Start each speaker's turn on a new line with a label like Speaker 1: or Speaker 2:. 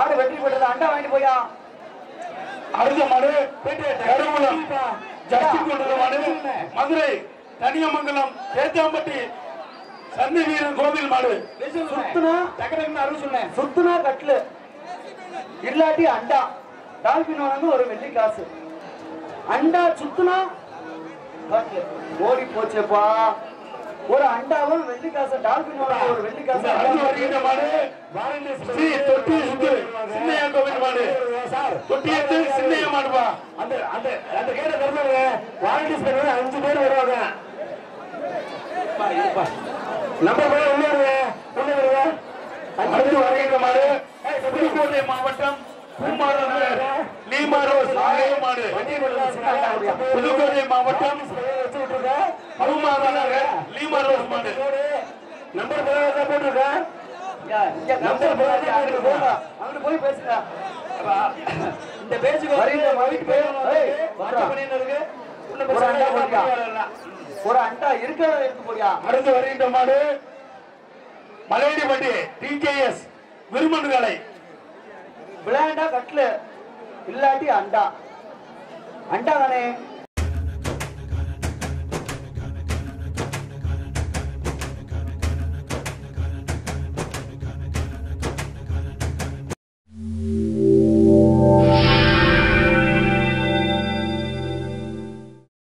Speaker 1: மாடு வெற்றி பெற்றது அண்டா வாங்கிட்டு போயா
Speaker 2: அடுத்த மாடு கருவூலம் ஜஸ்டி கொண்டுள்ள மாடு மதுரை தனியமங்கலம் தேத்தாம்பட்டி சந்தை வீரன் கோவில் மாடு
Speaker 1: சுத்துனா
Speaker 2: டக்கடக்குன்னு அருள் சொன்னேன்
Speaker 1: சுத்துனா கட்லு இல்லாட்டி அண்டா டால்பின் வாங்க ஒரு வெள்ளி காசு அண்டா சுத்துனா கட்லு ஓடி போச்சேப்பா ஒரு அண்டாவும் வெள்ளி காசு டால்பின் வாங்க ஒரு வெள்ளி காசு
Speaker 2: அடுத்து வருகின்ற மாடு ஸ்ரீ தொட்டி சுத்து சின்னையா கோவில் மாடு தொட்டி எடுத்து சின்னையா மாடுப்பா
Speaker 3: அந்த அந்த அந்த கேட்ட தருவாங்க வாலண்டியர்ஸ் பேர் அஞ்சு பேர் வருவாங்க நம்பர் போய் உள்ள வருங்க உள்ள வருங்க
Speaker 2: அடுத்து வருகின்ற மாடு புதுக்கோட்டை மாவட்டம் பூமாறு நகர் லீமா ரோஸ் ஆலய மாடு புதுக்கோட்டை மாவட்டம்
Speaker 3: வச்சு விட்டுருங்க
Speaker 2: பூமாறு நகர் லீமா ரோஸ் மாடு
Speaker 3: நம்பர் போய் போட்டுருக்கேன்
Speaker 1: ஐயா, இங்க நம்பர் போடாதீங்க, அங்கிட்டு போங்க. அங்கிட்டு போய் பேசுங்க
Speaker 3: இந்த பேச்சுக்கு
Speaker 1: வருகின்ற மறுபடியும் போய் ஏய், வாடா.
Speaker 3: இருக்கு
Speaker 1: ஒரு அண்டா போட்டியா ஒரு அண்டா இருக்கிறத எடுத்து போடியா
Speaker 2: அடுத்து வருகின்ற மாடு மலையடிப்பட்டி டிகேஎஸ் விருமன்களை
Speaker 1: விளையாண்டா கட்லு இல்லாட்டி அண்டா அண்டா தானே